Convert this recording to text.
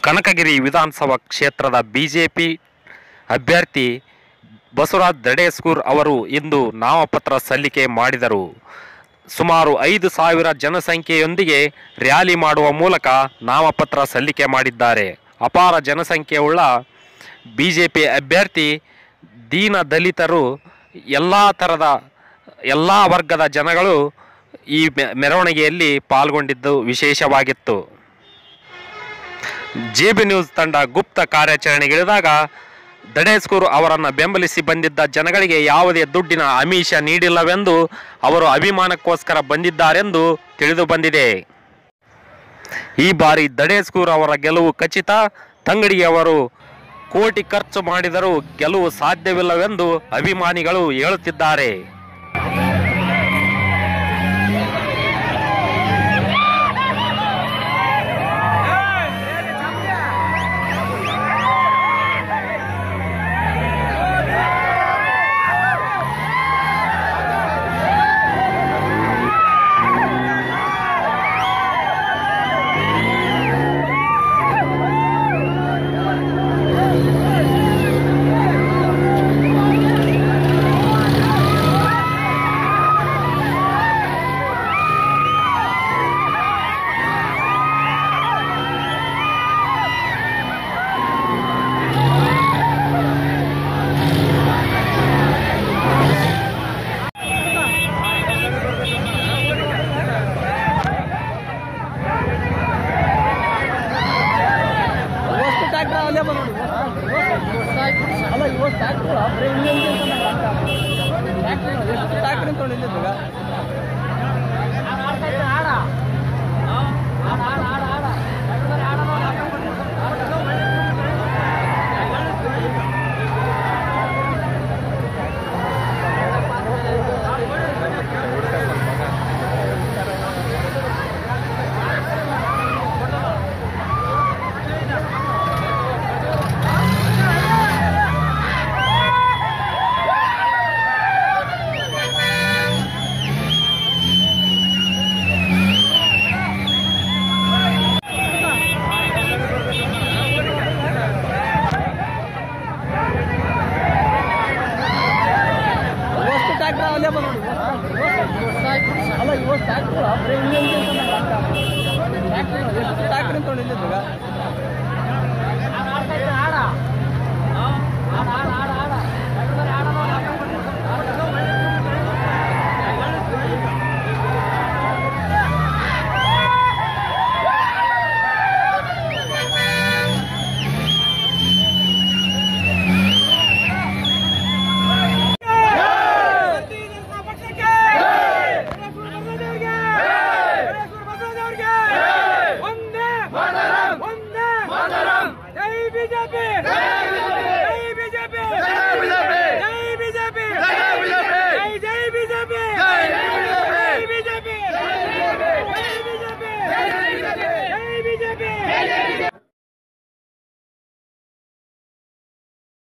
ಕನಕಗಿರಿ ವಿಧಾನಸಭಾ ಕ್ಷೇತ್ರದ ಬಿಜೆಪಿ ಅಭ್ಯರ್ಥಿ ಬಸವರಾಜ್ ದಡೇಸ್ಕೂರ್ ಅವರು ಇಂದು ನಾಮಪತ್ರ ಸಲ್ಲಿಕೆ ಮಾಡಿದರು ಸುಮಾರು ಐದು ಸಾವಿರ ಜನಸಂಖ್ಯೆಯೊಂದಿಗೆ ರ್ಯಾಲಿ ಮಾಡುವ ಮೂಲಕ ನಾಮಪತ್ರ ಸಲ್ಲಿಕೆ ಮಾಡಿದ್ದಾರೆ ಅಪಾರ ಜನಸಂಖ್ಯೆಯುಳ್ಳ ಬಿಜೆಪಿ ಅಭ್ಯರ್ಥಿ ದೀನ ದಲಿತರು ಎಲ್ಲ ಥರದ ಎಲ್ಲ ವರ್ಗದ ಜನಗಳು ಈ ಮೆ- ಮೆರವಣಿಗೆಯಲ್ಲಿ ಪಾಲ್ಗೊಂಡಿದ್ದು ವಿಶೇಷವಾಗಿತ್ತು ಜೆಬಿ ನ್ಯೂಸ್ ತಂಡ ಗುಪ್ತ ಕಾರ್ಯಾಚರಣೆಗಿಳಿದಾಗ ದಡೇಸ್ಕೂರ್ ಅವರನ್ನು ಬೆಂಬಲಿಸಿ ಬಂದಿದ್ದ ಜನಗಳಿಗೆ ಯಾವುದೇ ದುಡ್ಡಿನ ಆಮಿಷ ನೀಡಿಲ್ಲವೆಂದು ಅವರು ಅಭಿಮಾನಕ್ಕೋಸ್ಕರ ಬಂದಿದ್ದಾರೆಂದು ತಿಳಿದು ಬಂದಿದೆ ಈ ಬಾರಿ ದಡೇಸ್ಕೂರ್ ಅವರ ಗೆಲುವು ಖಚಿತ ತಂಗಡಿಯವರು ಕೋಟಿ ಖರ್ಚು ಮಾಡಿದರೂ ಗೆಲುವು ಸಾಧ್ಯವಿಲ್ಲವೆಂದು ಅಭಿಮಾನಿಗಳು ಹೇಳುತ್ತಿದ್ದಾರೆ ಇವತ್ತು ಟ್ರ್ಯಾಕ್ಟರ್ ಅವೈಲೇಬಲ್ ನೋಡಿ ಅಲ್ಲ ಇವತ್ತು ಟ್ರ್ಯಾಕ್ಟರ್ ಬರೀ ಇನ್ನೊಂದು ಟ್ರ್ಯಾಕ್ಟರ್ ಎಷ್ಟು ಟ್ರ್ಯಾಕ್ಟರ್ ಅಂತ ಇಲ್ಲಿದ್ದಾಗ ಇವತ್ತು ಟ್ರ್ಯಾಕ್ಟರ್ ಅವೈಲೇಬಲ್ ನೋಡಿ ಅಲ್ಲ ಇವತ್ತು ಟ್ರ್ಯಾಕ್ಟರ್ ಬರೀ ಇನ್ನೊಂದು ಟ್ರ್ಯಾಕ್ಟರ್ ಎಷ್ಟು ಟ್ರ್ಯಾಕ್ಟರ್ ಅಂತ ಇಲ್ಲಿದ್ದಾಗ